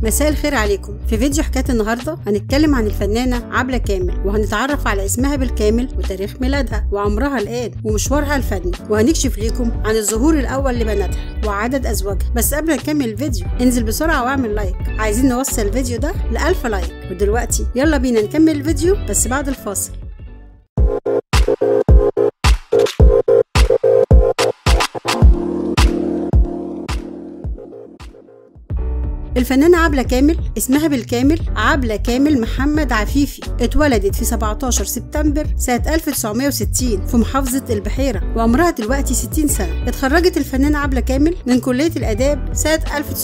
مساء الخير عليكم في فيديو حكاية النهاردة هنتكلم عن الفنانة عبلة كامل وهنتعرف على اسمها بالكامل وتاريخ ميلادها وعمرها الآن ومشوارها الفني وهنكشف ليكم عن الظهور الأول لبناتها وعدد أزواجها بس قبل ما نكمل الفيديو انزل بسرعة واعمل لايك عايزين نوصل الفيديو ده لألف لايك ودلوقتي يلا بينا نكمل الفيديو بس بعد الفاصل الفنانة عبلة كامل اسمها بالكامل عبلة كامل محمد عفيفي اتولدت في 17 سبتمبر سنة 1960 في محافظة البحيرة وعمرها دلوقتي 60 سنة اتخرجت الفنانة عبلة كامل من كلية الآداب سنة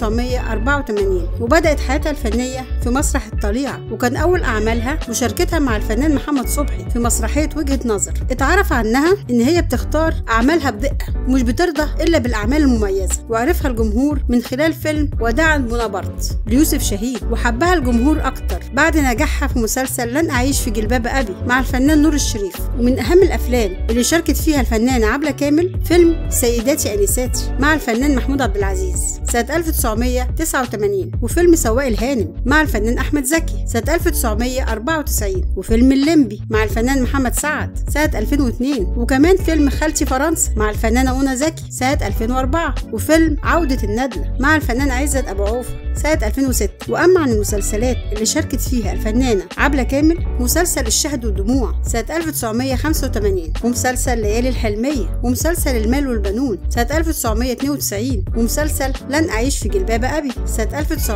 1984 وبدأت حياتها الفنية في مسرح الطليعة وكان أول أعمالها مشاركتها مع الفنان محمد صبحي في مسرحية وجهة نظر اتعرف عنها إن هي بتختار أعمالها بدقة ومش بترضى إلا بالأعمال المميزة وعرفها الجمهور من خلال فيلم وداعا بونابرت ليوسف شاهين وحبها الجمهور أكتر بعد نجاحها في مسلسل لن أعيش في جلباب أبي مع الفنان نور الشريف ومن أهم الأفلام اللي شاركت فيها الفنانة عبلة كامل فيلم سيداتي أنساتي مع الفنان محمود عبد العزيز سنة 1989 وفيلم سواق الهانم مع الفنان أحمد زكي سنة 1994 وفيلم الليمبي مع الفنان محمد سعد سنة 2002 وكمان فيلم خالتي فرنسا مع الفنانة منى زكي سنة 2004 وفيلم عودة الندلة مع الفنان عزت أبو عوفة سنة 2006 وأما عن المسلسلات اللي شاركت فيها الفنانة عبلة كامل مسلسل الشهد والدموع سنة 1985 ومسلسل ليالي الحلمية ومسلسل المال والبنون سنة 1992 ومسلسل لن أعيش في جلباب أبي سنة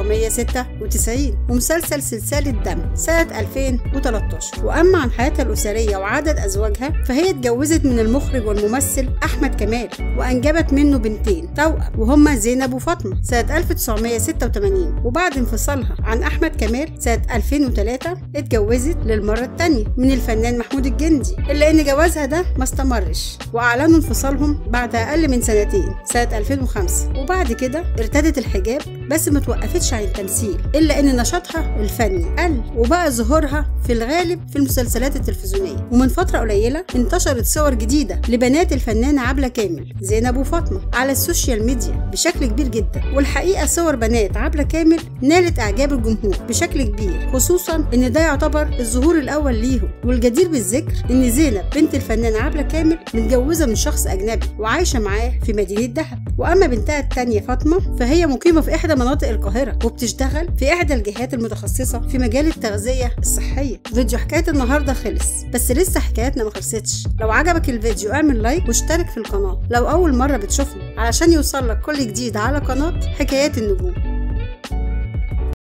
1996 ومسلسل سلسال الدم سنة 2013 وأما عن حياتها الأسرية وعدد أزواجها فهي اتجوزت من المخرج والممثل أحمد كمال وأنجبت منه بنتين توأم وهما زينب وفاطمة سنة 1986 وبعد انفصالها عن أحمد كمال سنة 2003 اتجوزت للمرة الثانية من الفنان محمود الجندي إلا إن جوازها ده ما استمرش وأعلنوا انفصالهم بعد أقل من سنتين سنة 2005 وبعد كده ارتدت الحجاب بس ما توقفتش عن التمثيل إلا إن نشاطها الفني قل وبقى ظهورها في الغالب في المسلسلات التلفزيونية ومن فترة قليلة انتشرت صور جديدة لبنات الفنانة عبلة كامل زينب وفاطمة على السوشيال ميديا بشكل كبير جدا والحقيقة صور بنات عبلة كامل نالت إعجاب الجمهور بشكل كبير خصوصا إن ده يعتبر الظهور الأول ليهم والجدير بالذكر إن زينب بنت الفنانة عبلة كامل متجوزة من شخص أجنبي وعايشة معاه في مدينة دهب وأما بنتها التانية فاطمة فهي مقيمة في إحدى مناطق القاهرة وبتشتغل في إحدى الجهات المتخصصة في مجال التغذية الصحية فيديو حكاية النهاردة خلص بس لسه حكايتنا ما خلصتش لو عجبك الفيديو اعمل لايك واشترك في القناة لو أول مرة بتشوفنا علشان يوصلك كل جديد على قناة حكايات النجوم